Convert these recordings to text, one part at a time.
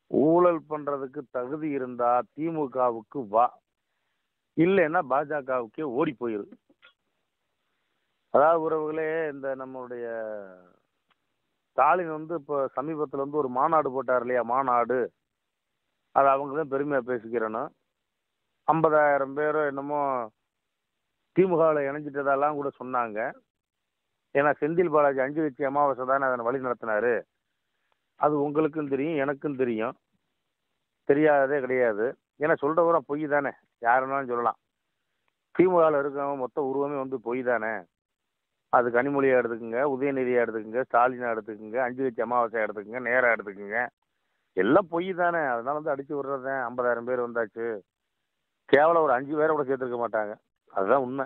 ஊழல் பண்றதுக்கு தகுதி இருந்தா திமுகவுக்கு வா இல்லைன்னா பாஜகவுக்கே ஓடி போயிரு அதாவது உறவுகளே இந்த நம்மளுடைய ஸ்டாலின் வந்து இப்போ சமீபத்தில் வந்து ஒரு மாநாடு போட்டார் இல்லையா மாநாடு அது அவங்க தான் பெருமையாக பேசிக்கிறேன்னு ஐம்பதாயிரம் பேரோ என்னமோ திமுகவில் இணைஞ்சிட்டதெல்லாம் கூட சொன்னாங்க ஏன்னா செந்தில் பாலாஜி அஞ்சு வச்சு அமாவாசை தானே அதனை வழி நடத்தினாரு அது உங்களுக்கும் தெரியும் எனக்கும் தெரியும் தெரியாததே கிடையாது ஏன்னா சொல்கிற பூரா பொய் தானே யாருன்னாலும் சொல்லலாம் திமுகவில் இருக்கிறவங்க மொத்த உருவமே வந்து பொய் தானே அது கனிமொழியை எடுத்துக்கோங்க உதயநிதியை எடுத்துக்கோங்க ஸ்டாலினை எடுத்துக்கோங்க அஞ்சு வச்சு அமாவாசை எடுத்துக்கோங்க நேராக எடுத்துக்கோங்க எல்லாம் பொய் தானே அதனால வந்து அடிச்சு விடுறதேன் ஐம்பதாயிரம் பேர் வந்தாச்சு கேவலம் ஒரு அஞ்சு பேரை கூட சேர்த்துருக்க மாட்டாங்க அதுதான் உண்மை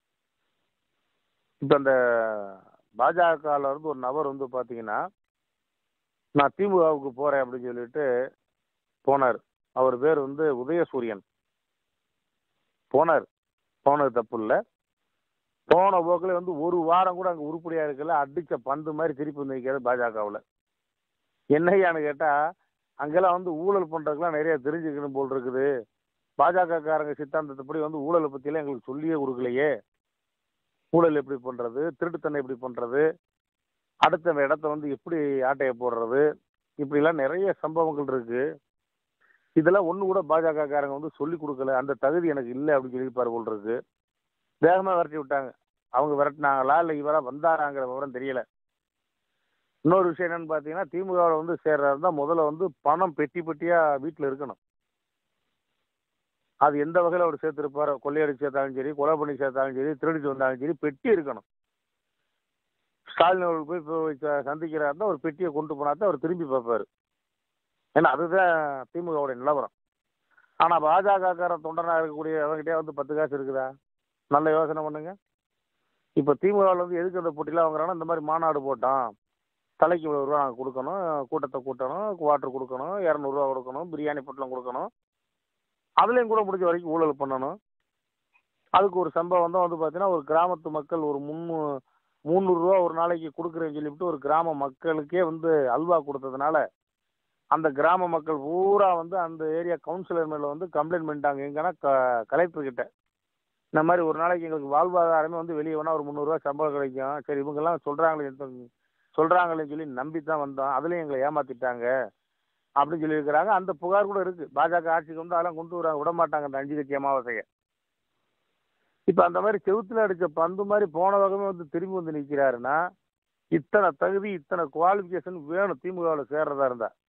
இப்போ அந்த பாஜகவில் இருந்து ஒரு நபர் வந்து பார்த்தீங்கன்னா நான் திமுகவுக்கு போகிறேன் அப்படின்னு சொல்லிட்டு போனார் அவர் பேர் வந்து உதயசூரியன் போனார் போனது தப்பு இல்லை போன போக்கில் வந்து ஒரு வாரம் கூட அங்கே உருப்படியாக இருக்கல அடித்த பந்து மாதிரி திருப்பி வந்து நிற்கிறது பாஜகவில் என்னையான்னு கேட்டால் அங்கெல்லாம் வந்து ஊழல் பண்ணுறதுக்கெல்லாம் நிறைய தெரிஞ்சுக்கணும் போல் இருக்குது பாஜகக்காரங்க சித்தாந்தத்தைப்படி வந்து ஊழலை பற்றியெல்லாம் எங்களுக்கு சொல்லியே கொடுக்கலையே ஊழல் எப்படி பண்ணுறது திருட்டுத்தனை எப்படி பண்ணுறது அடுத்த இடத்த வந்து எப்படி ஆட்டையை போடுறது இப்படிலாம் நிறைய சம்பவங்கள் இருக்குது இதெல்லாம் ஒன்று கூட பாஜகக்காரங்க வந்து சொல்லி கொடுக்கல அந்த தகுதி எனக்கு இல்லை அப்படின்னு சொல்லியிருப்பார் போல் இருக்கு வேகமாக விரட்டி விட்டாங்க அவங்க விரட்டினாங்களா இல்லை இவராக வந்தாராங்கிற விவரம் தெரியல இன்னொரு விஷயம் என்னன்னு பார்த்தீங்கன்னா திமுகவில் வந்து சேர்றதா இருந்தால் முதல்ல வந்து பணம் பெட்டி பெட்டியாக வீட்டில் இருக்கணும் அது எந்த வகையில் அவர் சேர்த்துருப்பார் கொள்ளையடிச்சு சேர்த்தாலும் சரி கொலை பண்ணி சேர்த்தாலும் சரி திருடிட்டு வந்தாலும் சரி பெட்டி இருக்கணும் ஸ்டாலின் அவர்கள் போய் போய் ச- சந்திக்கிறா இருந்தால் ஒரு பெட்டியை கொண்டு போனா தான் அவர் திரும்பி பார்ப்பார் ஏன்னா அதுதான் திமுகவுடைய நிலவரம் ஆனால் பாஜகக்கார தொண்டனாக இருக்கக்கூடிய அவங்ககிட்டே வந்து பத்து காசு இருக்குதா நல்ல யோசனை பண்ணுங்க இப்போ திமுகவில் வந்து எதுக்கு அந்த போட்டிலாம் வாங்குறாங்கன்னா இந்த மாதிரி மாநாடு போட்டோம் தலைக்கு இவ்வளோ ரூபா நாங்கள் கொடுக்கணும் கூட்டத்தை கூட்டணும் குவாட்டர் கொடுக்கணும் இரநூறுவா கொடுக்கணும் பிரியாணி பொட்டலம் கொடுக்கணும் அதுலேயும் கூட முடிஞ்ச வரைக்கும் ஊழல் பண்ணணும் அதுக்கு ஒரு சம்பவம் தான் வந்து பார்த்தீங்கன்னா ஒரு கிராமத்து மக்கள் ஒரு முந்நூ முந்நூறுரூவா ஒரு நாளைக்கு கொடுக்குறேன்னு சொல்லிவிட்டு ஒரு கிராம மக்களுக்கே வந்து அல்வா கொடுத்ததுனால அந்த கிராம மக்கள் பூரா வந்து அந்த ஏரியா கவுன்சிலர் மேலே வந்து கம்ப்ளைண்ட் பண்ணிட்டாங்க எங்கன்னா க கலெக்டர் கிட்ட இந்த மாதிரி ஒரு நாளைக்கு எங்களுக்கு வாழ்வாதாரமே வந்து வெளியே வேணால் ஒரு முந்நூறுரூவா சம்பளம் கிடைக்கும் சரி இவங்கெல்லாம் சொல்கிறாங்களே சொல்கிறாங்களேன்னு சொல்லி நம்பி தான் வந்தோம் அதுலேயும் எங்களை ஏமாற்றிட்டாங்க அப்படின்னு சொல்லியிருக்கிறாங்க அந்த புகார் கூட இருக்குது பாஜக ஆட்சிக்கு வந்து அதெல்லாம் கொண்டு வராங்க விட மாட்டாங்க அந்த அஞ்சு கட்சி அமாவாசையை இப்போ அந்த மாதிரி செவுத்துல அடிச்ச பந்து மாதிரி போன வகமே வந்து திரும்பி வந்து நிற்கிறாருன்னா இத்தனை தகுதி இத்தனை குவாலிஃபிகேஷன் வேணும் திமுகவில் சேர்றதா இருந்தா